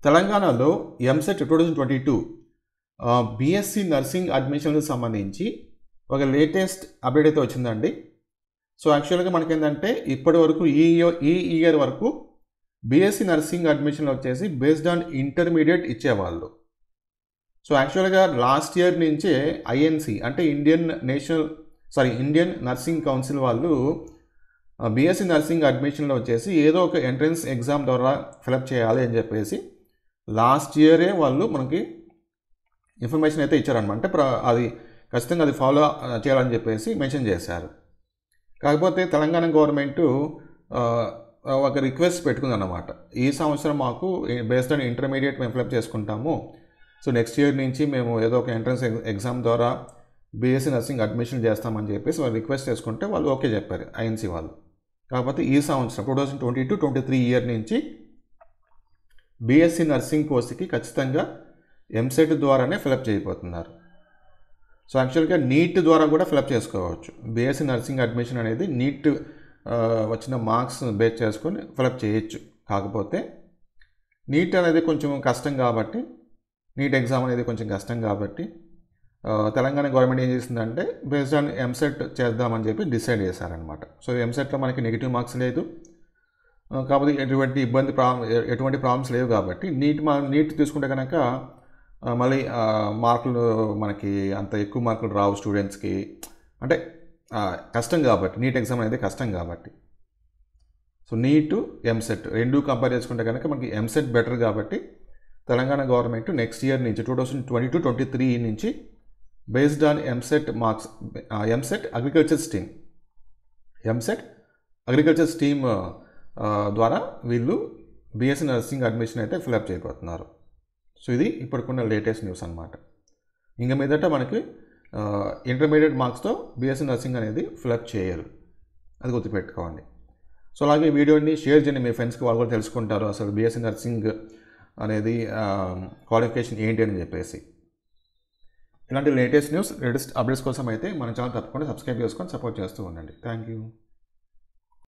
తెలంగాణలో EAMCET two thousand twenty two BSc nursing అడ్మిషన్కి సంబంధించి ఒక లేటెస్ట్ అప్డేట్ అయితే వచ్చిందండి సో యాక్చువల్గా మనకేంటంటే ఇప్పటి వరకు ఈ ఇయర్ ఈ ఇయర్ వరకు బీఎస్సీ నర్సింగ్ అడ్మిషన్లు వచ్చేసి బేస్డ్ ఆన్ ఇంటర్మీడియట్ ఇచ్చేవాళ్ళు సో యాక్చువల్గా లాస్ట్ ఇయర్ నుంచే ఐఎన్సి అంటే Indian national sorry Indian nursing council వాళ్ళు బీఎస్సీ నర్సింగ్ అడ్మిషన్లో వచ్చేసి ఏదో ఒక ఎంట్రన్స్ ఎగ్జామ్ ద్వారా ఫిలప్ చేయాలి అని చెప్పేసి లాస్ట్ ఇయరే వాళ్ళు మనకి ఇన్ఫర్మేషన్ అయితే ఇచ్చారనమాట అంటే ప్ర- అది ఖచ్చితంగా అది ఫాలో చేయాలని చెప్పేసి మెన్షన్ చేశారు కాకపోతే తెలంగాణ గవర్నమెంట్ ఒక రిక్వెస్ట్ పెట్టుకుందన్నమాట ఈ సంవత్సరం మాకు బేస్డ్ ఆన్ ఇంటర్మీడియట్ మేము ఫిలప్ చేసుకుంటాము సో నెక్స్ట్ ఇయర్ నుంచి మేము ఏదో ఒక ఎంట్రన్స్ ఎగ్జామ్ ద్వారా బీఎస్సీ నర్సింగ్ అడ్మిషన్ చేస్తామని చెప్పేసి వాళ్ళు రిక్వెస్ట్ చేసుకుంటే వాళ్ళు ఓకే చెప్పారు ఐఎన్సీ వాళ్ళు కాకపోతే ఈ సంవత్సరం two thousand twenty two twenty three year నుంచి బీఎస్సీ నర్సింగ్ కోర్సుకి ఖచ్చితంగా ఎంసెట్ ద్వారానే ఫిలప్ చేయబోతున్నారు సో యాక్చువల్గా నీట్ ద్వారా కూడా ఫిలప్ చేసుకోవచ్చు బీఎస్సీ నర్సింగ్ అడ్మిషన్ అనేది నీట్ ఆ, వచ్చిన మార్క్స్ బేస్ చేసుకొని ఫిలప్ చేయొచ్చు కాకపోతే నీట్ అనేది కొంచెం కష్టం కాబట్టి నీట్ ఎగ్జామ్ అనేది కొంచెం కష్టం కాబట్టి ఆ, తెలంగాణ గవర్నమెంట్ ఏం చేసిందంటే బేస్డ్ ఆన్ ఎంసెట్ చేద్దామని చెప్పి డిసైడ్ చేశారనమాట సో ఎంసెట్లో మనకి నెగిటివ్ మార్క్స్ లేదు ఆ, కాకపోతే ఎటువంటి ఇబ్బంది ప్రా ఎటువంటి ప్రాబ్లమ్స్ లేవు కాబట్టి నీట్ మా నీట్ తీసుకుంటే కనుక ఆ, మళ్ళీ ఆ, మార్కులు మనకి అంత ఎక్కువ మార్కులు రావు స్టూడెంట్స్కి అంటే ఆ, కష్టం కాబట్టి నీట్ ఎగ్జామ్ అనేది కష్టం కాబట్టి సో నీటు ఎంసెట్ రెండు కంపేర్ చేసుకుంటే కనుక మనకి ఎంసెట్ బెటర్ కాబట్టి తెలంగాణ గవర్నమెంట్ నెక్స్ట్ ఇయర్ నుంచి two thousand twenty two twenty three నుంచి based on EAMCET marks EAMCET agriculture stream EAMCET agriculture stream ద్వారా వీళ్ళు బీఎస్సీ నర్సింగ్ అడ్మిషన్ అయితే ఫిలప్ చేయబోతున్నారు సో ఇది ఇప్పటికున్న లేటెస్ట్ న్యూస్ అనమాట ఇంకా మీదట మనకి ఇంటర్మీడియట్ మార్క్స్తో బీఎస్సీ నర్సింగ్ అనేది ఫిలప్ చేయరు అది గుర్తుపెట్టుకోండి సో అలాగే ఈ వీడియోని షేర్ చేయండి మీ ఫ్రెండ్స్కి వాళ్ళు కూడా తెలుసుకుంటారు అసలు బీఎస్సీ నర్సింగ్ అనేది క్వాలిఫికేషన్ ఏంటి అని చెప్పేసి ఇలాంటి లేటెస్ట్ న్యూస్ లేటెస్ట్ అప్డేట్స్ కోసం అయితే మన ఛానల్ తప్పకుండా సబ్స్క్రైబ్ చేసుకొని సపోర్ట్ చేస్తూ ఉండండి థ్యాంక్ యూ